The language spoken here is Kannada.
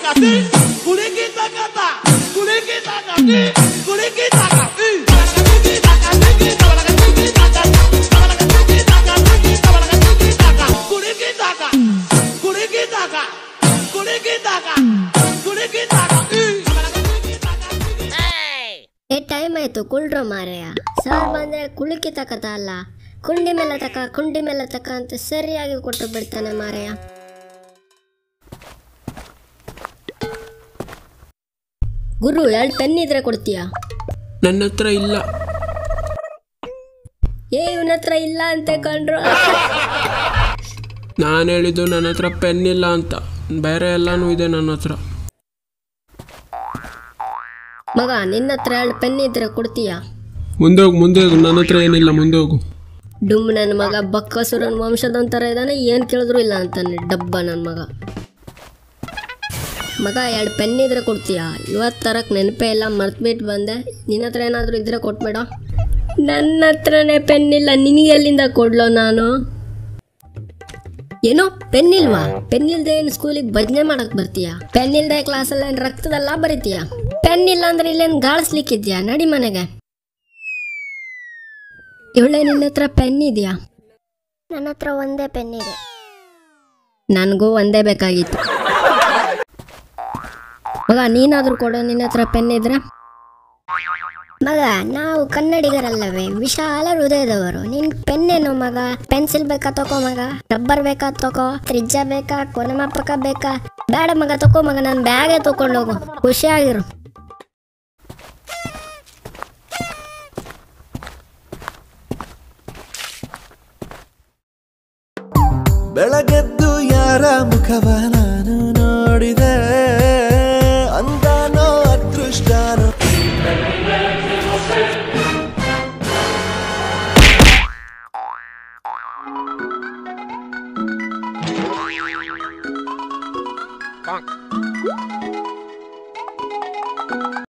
takati, kuliki takata, kuliki takati, kuliki takati. Tabalakatiki takatiki, tabalakatiki takata, tabalakatiki takatiki, tabalakatiki taka, kuliki taka, kuliki taka, kuliki taka, kuliki taka. Tabalakatiki takatiki. ಏ ಟೈಮ್ ಆಯ್ತು ಕುಳ್ರು ಮಾರೆಯ ಸರ್ ಬಂದ್ರೆ ಕುಳುಕಿ ತಕತ ಅಲ್ಲ ಕುಂಡಿ ಮೇಲೆ ತಕ ಕುಂಡಿ ಮೇಲೆ ತಕ ಅಂತ ಸರಿಯಾಗಿ ಕೊಟ್ಟು ಬಿಡ್ತಾನೆ ಮಾರೆಯ ಗುರು ಎರಡು ಪೆನ್ ಇದ್ರೆ ಕೊಡ್ತೀಯಾ ನನ್ನ ಹತ್ರ ಇಲ್ಲ ಏ ಇವನ ಹತ್ರ ಇಲ್ಲ ಅಂತ ಕಂಡ್ರು ನಾನು ಹೇಳಿದ್ದು ನನ್ನ ಹತ್ರ ಪೆನ್ ಇಲ್ಲ ಅಂತ ಬೇರೆ ಎಲ್ಲನೂ ಇದೆ ನನ್ನ ಹತ್ರ ಮಗ ನಿನ್ನ ಹತ್ರ ಎರಡು ಪೆನ್ ಇದ್ರೆ ಕೊಡ್ತೀಯಾ ಮುಂದೆ ಹೋಗು ಮುಂದೆ ಹೋಗು ನನ್ನ ಹತ್ರ ಏನಿಲ್ಲ ಮುಂದೆ ಹೋಗು ಡುಮ್ ನನ್ನ ಮಗ ಬಕ್ಕಸುರನ್ ವಂಶದಂತರ ಇದ್ದಾನೆ ಏನು ಕೇಳಿದ್ರು ಇಲ್ಲ ಅಂತಾನೆ ಡಬ್ಬ ನನ್ನ ಮಗ ಮಗ ಎರಡು ಪೆನ್ ಇದ್ರೆ ಕೊಡ್ತೀಯಾ ಇವತ್ತು ತರಕ್ಕೆ ನೆನಪೇ ಇಲ್ಲ ಮರ್ತ್ಬಿಟ್ಟು ಬಂದೆ ನಿನ್ನ ಹತ್ರ ಏನಾದರೂ ಇದ್ರೆ ಕೊಟ್ಬೇಡ ನನ್ನ ಹತ್ರನೇ ಪೆನ್ ಇಲ್ಲ ನಿನಗೆ ಎಲ್ಲಿಂದ ಕೊಡ್ಲೋ ನಾನು ಏನೋ ಪೆನ್ ಇಲ್ವಾ ಪೆನ್ ಇಲ್ದೆ ಏನು ಸ್ಕೂಲಿಗೆ ಭಜನೆ ಮಾಡಕ್ ಬರ್ತೀಯಾ ಪೆನ್ ಇಲ್ದೆ ಕ್ಲಾಸಲ್ಲಿ ಏನು ರಕ್ತದಲ್ಲ ಬರೀತೀಯಾ ಪೆನ್ ಇಲ್ಲ ಅಂದ್ರೆ ಇಲ್ಲೇನು ಗಾಳಿಸ್ಲಿಕ್ಕಿದ್ಯಾ ನಡಿ ಮನೆಗೆ ಇವಳೆ ನಿನ್ನ ಹತ್ರ ಪೆನ್ ಇದೆಯಾ ನನ್ನ ಹತ್ರ ಒಂದೇ ಪೆನ್ ಇದೆ ನನಗೂ ಒಂದೇ ಬೇಕಾಗಿತ್ತು ಮಗ ನೀನಾದ್ರೂ ಕೊಡು ನಿನ್ನ ಹತ್ರ ಪೆನ್ ಇದ್ರೆ ಮಗ ನಾವು ಕನ್ನಡಿಗರಲ್ಲವೇ ವಿಶಾಲ ಹೃದಯದವರು ನಿನ್ ಪೆನ್ ಏನು ಮಗ ಪೆನ್ಸಿಲ್ ಬೇಕಾ ತಗೋ ಮಗ ರಬ್ಬರ್ ಬೇಕಾ ತಗೋ ತ್ರಿಜ್ಯ ಬೇಕಾ ಕೊನೆಮಾಪಕ ಬೇಕಾ ಬೇಡ ಮಗ ತಗೋ ಮಗ ನಾನು ಬ್ಯಾಗೇ ತಗೊಂಡು ಹೋಗು ಖುಷಿಯಾಗಿರು ಬೆಳಗೆದ್ದು ಯಾರ ಮುಖವ ನಾನು ನೋಡಿದೆ ಅಂದಾನೋ ಅದೃಷ್ಟನೋ